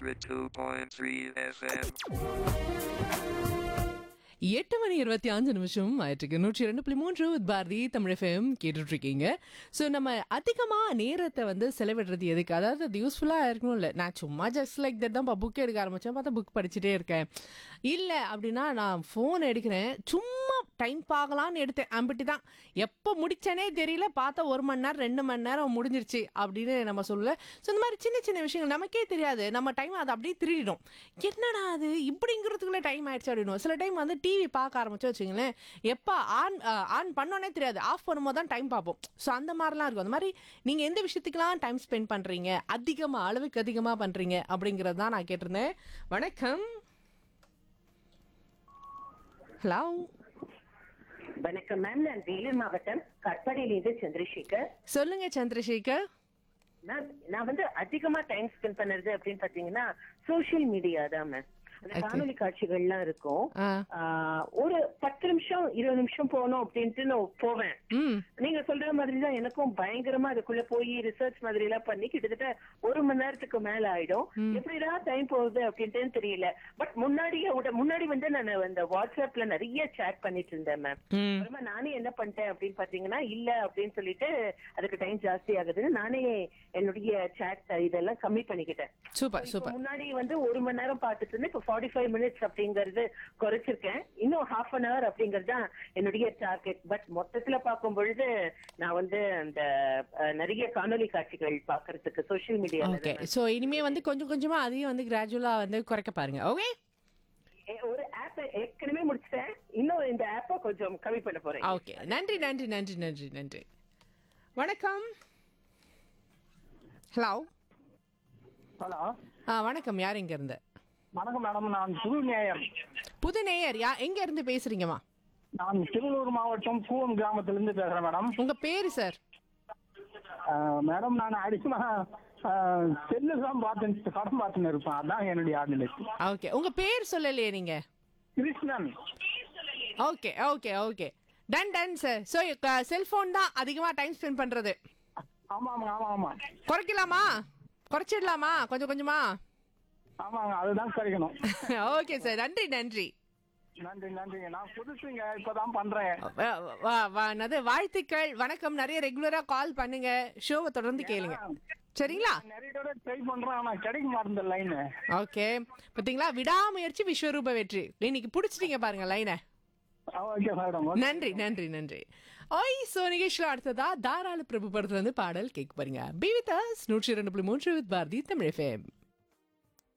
102.3 FM. எட்டு மணி இருபத்தி அஞ்சு நிமிஷம் ஆயிட்டுருக்கு நூற்றி ரெண்டு புள்ளி மூன்று with பாரதி தமிழ் எஃப்எம் கேட்டுட்டு இருக்கீங்க ஸோ நம்ம அதிகமாக நேரத்தை வந்து செலவிடுறது எதுக்கு அதாவது அது யூஸ்ஃபுல்லாக இருக்கணும் இல்லை நான் சும்மா ஜஸ்ட் லைக் தட் தான் புக் எடுக்க ஆரம்பித்தேன் பார்த்தா புக் படிச்சுட்டே இருக்கேன் இல்லை அப்படின்னா நான் ஃபோன் எடுக்கிறேன் சும்மா டைம் பார்க்கலான்னு எடுத்தேன் அம்பிட்டு தான் எப்போ முடிச்சேனே தெரியல பார்த்தா ஒரு மணி நேரம் ரெண்டு மணி நேரம் முடிஞ்சிருச்சு அப்படின்னு நம்ம சொல்லல ஸோ இந்த மாதிரி சின்ன சின்ன விஷயங்கள் நமக்கே தெரியாது நம்ம டைம் அதை அப்படியே திருடிடும் என்னடா அது இப்படிங்கிறதுக்குள்ளே டைம் ஆயிடுச்சு அப்படின்னும் சில டைம் வந்து டிவி பார்க்க ஆரம்பிச்சு வச்சுங்களேன் எப்போ ஆன் ஆன் பண்ணோன்னே தெரியாது ஆஃப் பண்ணும்போது தான் டைம் பார்ப்போம் ஸோ அந்த மாதிரிலாம் இருக்கும் அந்த மாதிரி நீங்கள் எந்த விஷயத்துக்கெல்லாம் டைம் ஸ்பெண்ட் பண்ணுறீங்க அதிகமாக அளவுக்கு அதிகமாக பண்ணுறீங்க அப்படிங்கிறது தான் நான் கேட்டிருந்தேன் வணக்கம் ஹலோ வணக்கம் மேம் நான் வேலூர் மாவட்டம் கட்பாடியிலிருந்து சந்திரசேகர் சொல்லுங்க சந்திரசேகர் நான் நான் வந்து அதிகமா டைம் ஸ்பெண்ட் பண்ணுறது அப்படின்னு பாத்தீங்கன்னா சோஷியல் மீடியா தான் மேம் அந்த Okay. காணொலி காட்சிகள்லாம் இருக்கும் ஆ ஆஹ், ஒரு பத்து நிமிஷம் இருபது நிமிஷம் போகணும் அப்படின்ட்டு நான் போவேன் ம் நீங்க சொல்ற மாதிரி தான் எனக்கும் பயங்கரமா அதுக்குள்ள போய் ரிசர்ச் மாதிரி எல்லாம் பண்ணி கிட்டத்தட்ட ஒரு மணி நேரத்துக்கு மேல ஆயிடும் எப்படிடா டைம் போகுது அப்படின்ட்டு தெரியல பட் முன்னாடியே விட- முன்னாடி வந்து நான் இந்த வாட்ஸ்அப்ல நிறைய சேட் பண்ணிட்டு இருந்தேன் மேம் ம் அப்புறமா நானே என்ன பண்ணிட்டேன் அப்படின்னு பாத்தீங்கன்னா இல்ல அப்படின்னு சொல்லிட்டு அதுக்கு டைம் ஜாஸ்தி ஆகுதுன்னு நானே என்னுடைய சேட் இதெல்லாம் கம்மி பண்ணிக்கிட்டேன் சூப்பர் இப்ப சூப்பர் முன்னாடி வந்து ஒரு மணி நேரம் பார்த்துட்டு இருந்தேன் இப்ப ஃபார்ட்டி ஃபைவ் மினிட்ஸ் அப்படிங்கறது குறைச்சிருக்கேன் இன்னும் ஹாஃப் அன் ஹவர் அப்படிங்கறது தான் என்னுடைய டார்கெட் பட் மொத்தத்துல பார்க்கும் பொழுது நான் வந்து அந்த அஹ், நிறைய காணொலி காட்சிகள் பாக்குறதுக்கு சோஷியல் மீடியால ஓகே ஸோ இனிமே வந்து கொஞ்சம் கொஞ்சமா அதையும் வந்து கிராஜுவலா வந்து குறைக்க பாருங்க ஓகே ஒரு ஆப் ஏற்கனவே முடிச்சிட்டேன் இன்னும் இந்த ஆப்பை கொஞ்சம் கம்மி பண்ண போறேன் ஓகே நன்றி நன்றி நன்றி நன்றி நன்றி வணக்கம் ஹலோ ஹலோ ஆ வணக்கம் யார் இங்க இருந்து வணக்கம் மேடம் நான் புது நேயர் புது நேயர் யா எங்க இருந்து பேசுறீங்கம்மா நான் திருவள்ளூர் மாவட்டம் கூவம் கிராமத்திலிருந்து பேசுறேன் மேடம் உங்க பேரு சார் அஹ், மேடம் நான் அடிக்கமா செல்லு தான் பார்த்து படம் பார்த்துன்னு இருப்பேன் அதான் என்னுடைய ஆர்டினரி ஓகே உங்க பேர் சொல்லலையே நீங்க Krishnan okay okay okay done done sir so cellphone தான் அதிகமா டைம் ஸ்பெண்ட் பண்றது ஆமாங்க ஆமா ஆமா குறைக்கலாமா குறைச்சிடலாமா கொஞ்சம் கொஞ்சமா ஆமாங்க அதுதான் கிடைக்கணும் ஓகே சார் நன்றி நன்றி நன்றி நன்றிங்க நான் புதுசுங்க இப்பதான் பண்றேன் வா- வா வா என்னது வாழ்த்துக்கள் வணக்கம் நிறைய ரெகுலரா கால் பண்ணுங்க ஷோவை தொடர்ந்து கேளுங்க சரிங்களா நிறைய தடவை ட்ரை பண்றேன் ஆனா கிடைக்க மாட்டேன் லைன் ஓகே பாத்தீங்களா விடாமுயற்சி விஸ்வரூப வெற்றி இன்னைக்கு பிடிச்சிட்டீங்க பாருங்க லைனை ஓகே மேடம் நன்றி நன்றி நன்றி ஓய் சோ நிகழ்ச்சியில் அடுத்ததா தாராள பிரபு படத்துல இருந்து பாடல் கேட்க பாருங்க பி வித் நூற்றி இரண்டு புள்ளி மூன்று வித் பாரதி தமிழ் எஃப்எம்